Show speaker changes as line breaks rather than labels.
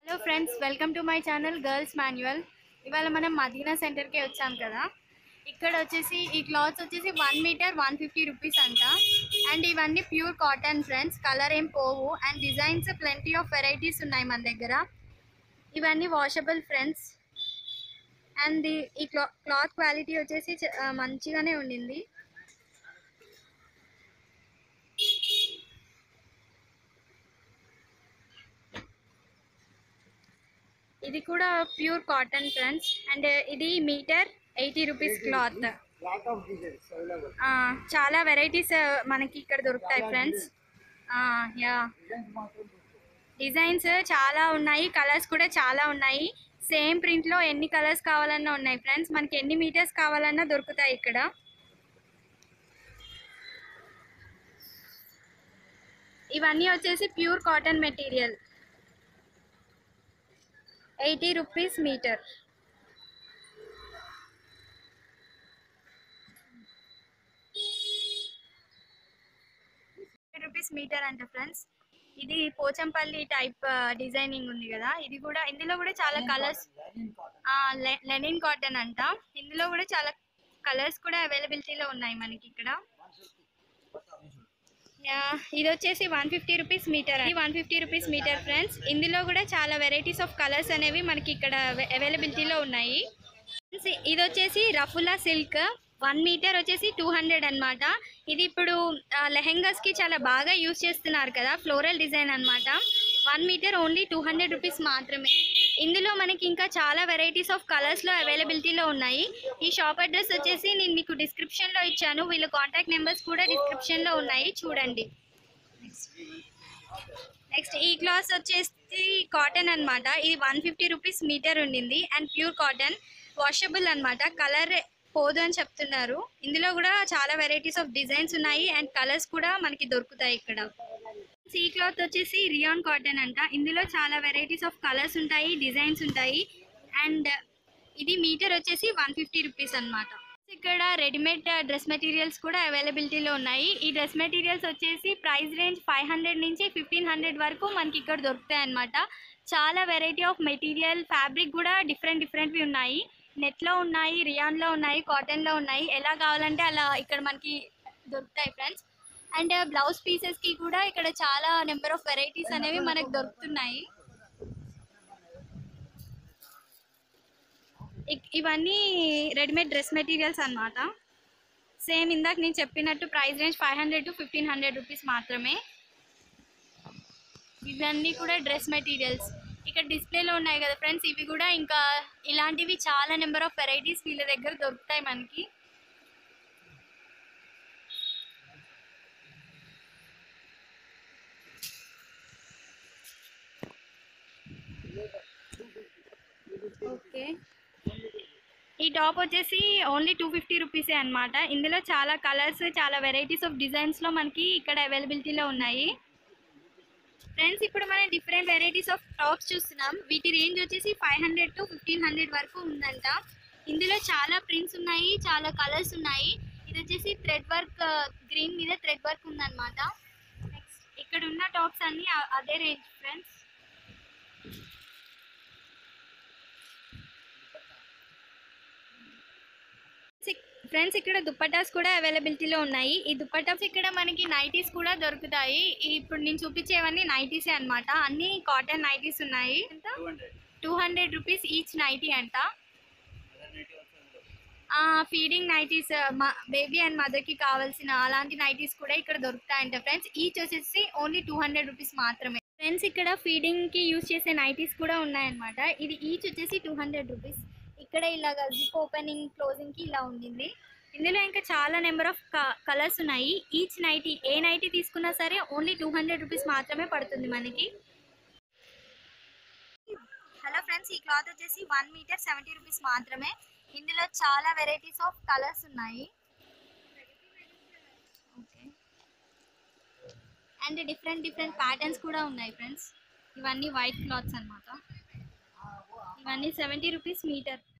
Hello friends welcome to my channel girls manual ఇవాళ మనం మదీనా సెంటర్కి వచ్చాం కదా ఇక్కడ వచ్చేసి ఈ క్లాత్స్ వచ్చేసి one meter one fifty rupees అంట అండ్ ఇవన్నీ ప్యూర్ కాటన్ ఫ్రెండ్స్ కలర్ ఏం పోవు and designs plenty of varieties ఉన్నాయి మన దగ్గర ఇవన్నీ వాషబుల్ ఫ్రెండ్స్ అండ్ ఈ క్లా క్లాత్ క్వాలిటీ వచ్చేసి చ- ఆ, మంచిగానే ఉండింది ఇది కూడా ప్యూర్ కాటన్ ఫ్రెండ్స్ అండ్ ఇది meter eighty rupees cloth
lot of designs available.
చాలా వెరైటీస్ మనకి ఇక్కడ దొరుకుతాయి ఫ్రెండ్స్ యా
Designs మాత్రం
డిజైన్స్ చాలా ఉన్నాయి కలర్స్ కూడా చాలా ఉన్నాయి సేమ్ ప్రింట్లో ఎన్ని కలర్స్ కావాలన్నా ఉన్నాయి ఫ్రెండ్స్ మనకి ఎన్ని మీటర్స్ కావాలన్నా దొరుకుతాయి ఇక్కడ ఇవన్నీ వచ్చేసి pure cotton material eighty rupees meter rupees meter అంట ఫ్రెండ్స్ ఇది పోచంపల్లి టైప్ డిజైనింగ్ ఉంది కదా ఇది కూడా ఇందులో కూడా చాలా colours
linen cotton.
Linen cotton అంట ఇందులో కూడా చాలా కలర్స్ కూడా అవైలబిలిటీలో ఉన్నాయి మనకి ఇక్కడ
150.
యా, ఇది వచ్చేసి one fifty rupees meter one fifty rupees meter friends ఇందులో కూడా చాలా వెరైటీస్ ఆఫ్ కలర్స్ అనేవి మనకి ఇక్కడ అవైలబిలిటీలో ఉన్నాయి Friends, ఇది వచ్చేసి రఫులా సిల్క్ వన్ మీటర్ వచ్చేసి టూ హండ్రెడ్ అనమాట ఇది ఇప్పుడు ఆ, లెహెంగాస్ కి చాలా బాగా యూస్ చేస్తున్నారు కదా ఫ్లోరల్ డిజైన్ అన్నమాట one meter only two hundred rupees మాత్రమే ఇందులో మనకి ఇంకా చాలా వెరైటీస్ ఆఫ్ కలర్స్లో అవైలబిలిటీలో ఉన్నాయి ఈ షాప్ అడ్రస్ వచ్చేసి నేను మీకు డిస్క్రిప్షన్లో ఇచ్చాను వీళ్ళ కాంటాక్ట్ నెంబర్స్ కూడా డిస్క్రిప్షన్లో ఉన్నాయి చూడండి నెక్స్ట్ ఈ క్లాత్ వచ్చేసి కాటన్ అన్నమాట ఇది వన్ ఫిఫ్టీ రూపీస్ మీటర్ ఉండింది అండ్ ప్యూర్ కాటన్ వాషబుల్ అన్నమాట కలర్ పోదు అని చెప్తున్నారు ఇందులో కూడా చాలా వెరైటీస్ ఆఫ్ డిజైన్స్ ఉన్నాయి అండ్ కలర్స్ కూడా మనకి దొరుకుతాయి ఇక్కడ ఈ క్లాత్ వచ్చేసి రియాన్ కాటన్ అంట ఇందులో చాలా వెరైటీస్ ఆఫ్ కలర్స్ ఉంటాయి డిజైన్స్ ఉంటాయి అండ్ ఇది మీటర్ వచ్చేసి వన్ ఫిఫ్టీ రూపీస్ అనమాట ఇక్కడ రెడీమేడ్ డ్రెస్ మెటీరియల్స్ కూడా అవైలబిలిటీలో ఉన్నాయి ఈ డ్రెస్ మెటీరియల్స్ వచ్చేసి ప్రైస్ రేంజ్ ఫైవ్ హండ్రెడ్ నుంచి ఫిఫ్టీన్ హండ్రెడ్ వరకు మనకి ఇక్కడ దొరుకుతాయి అన్నమాట చాలా వెరైటీ ఆఫ్ మెటీరియల్ ఫ్యాబ్రిక్ కూడా డిఫరెంట్ డిఫరెంట్వి ఉన్నాయి నెట్లో ఉన్నాయి రియాన్లో ఉన్నాయి కాటన్లో ఉన్నాయి ఎలా కావాలంటే అలా ఇక్కడ మనకి దొరుకుతాయి ఫ్రెండ్స్ అండ్ బ్లౌజ్ పీసెస్కి కూడా ఇక్కడ చాలా నెంబర్ ఆఫ్ వెరైటీస్ అనేవి మనకు దొరుకుతున్నాయి ఇక్- ఇవన్నీ రెడీమేడ్ డ్రెస్ మెటీరియల్స్ అన్నమాట సేమ్ ఇందాక నేను చెప్పినట్టు price range five hundred to fifteen hundred rupees మాత్రమే ఇవన్నీ కూడా డ్రెస్ మెటీరియల్స్ ఇక్కడ డిస్ప్లేలో ఉన్నాయి కదా ఫ్రెండ్స్ ఇవి కూడా ఇంకా ఇలాంటివి చాలా నెంబర్ ఆఫ్ వెరైటీస్ వీళ్ళ దగ్గర దొరుకుతాయి మనకి ఓకే ఈ టాప్ వచ్చేసి ఓన్లీ టూ ఫిఫ్టీ రూపీసే అనమాట ఇందులో చాలా కలర్స్ చాలా వెరైటీస్ ఆఫ్ డిజైన్స్లో మనకి ఇక్కడ అవైలబిలిటీలో ఉన్నాయి ఫ్రెండ్స్ ఇప్పుడు మనం డిఫరెంట్ వెరైటీస్ ఆఫ్ టాప్స్ చూస్తున్నాం వీటి రేంజ్ వచ్చేసి five hundred to fifteen hundred వరకు ఉందంట ఇందులో చాలా ప్రింట్స్ ఉన్నాయి చాలా కలర్స్ ఉన్నాయి ఇది వచ్చేసి థ్రెడ్ వర్క్ గ్రీన్ మీద థ్రెడ్ వర్క్ ఉందన్నమాట నెక్స్ట్ ఇక్కడ ఉన్న టాప్స్ అన్నీ అ- అదే రేంజ్ ఫ్రెండ్స్ ఫ్రెండ్స్ ఇక్కడ దుప్పటాస్ కూడా అవైలబిలిటీలో ఉన్నాయి ఈ దుప్పటాస్ ఇక్కడ మనకి నైటీస్ కూడా దొరుకుతాయి ఈ ఇప్పుడు నేను చూపించేవన్నీ నైటీసే అన్నమాట అన్ని కాటన్ నైటీస్ ఉన్నాయి ఎంత
200.
Two hundred rupees each nighty అంట
Other native also available.
Feeding nighties మా బేబీ అండ్ మదర్కి కావాల్సిన అలాంటి నైటీస్ కూడా ఇక్కడ దొరుకుతాయంట ఫ్రెండ్స్ ఈచ్ వచ్చేసి ఓన్లీ టూ హండ్రెడ్ రూపీస్ మాత్రమే ఫ్రెండ్స్ ఇక్కడ ఫీడింగ్కి యూస్ చేసే నైటీస్ కూడా ఉన్నాయన్నమాట ఇది ఈచ్ వచ్చేసి టూ హండ్రెడ్ రూపీస్ ఇక్కడ ఇలాగ జిప్ ఓపెనింగ్ క్లోజింగ్కి ఇలా ఉండింది ఇందులో ఇంకా చాలా నెంబర్ ఆఫ్ కలర్స్ ఉన్నాయి ఈచ్ నైటీ ఏ నైటీ తీసుకున్నా సరే ఓన్లీ టూ హండ్రెడ్ రూపీస్ మాత్రమే పడుతుంది మనకి హలో ఫ్రెండ్స్ ఈ క్లాత్ వచ్చేసి వన్ మీటర్ సెవెంటీ రూపీస్ మాత్రమే ఇందులో చాలా వెరైటీస్ ఆఫ్ కలర్స్ ఉన్నాయి okay and different different patterns కూడా ఉన్నాయి ఫ్రెండ్స్ ఇవన్నీ వైట్ క్లాత్స్ అన్నమాట ఇవన్నీ సెవెంటీ రూపీస్ మీటర్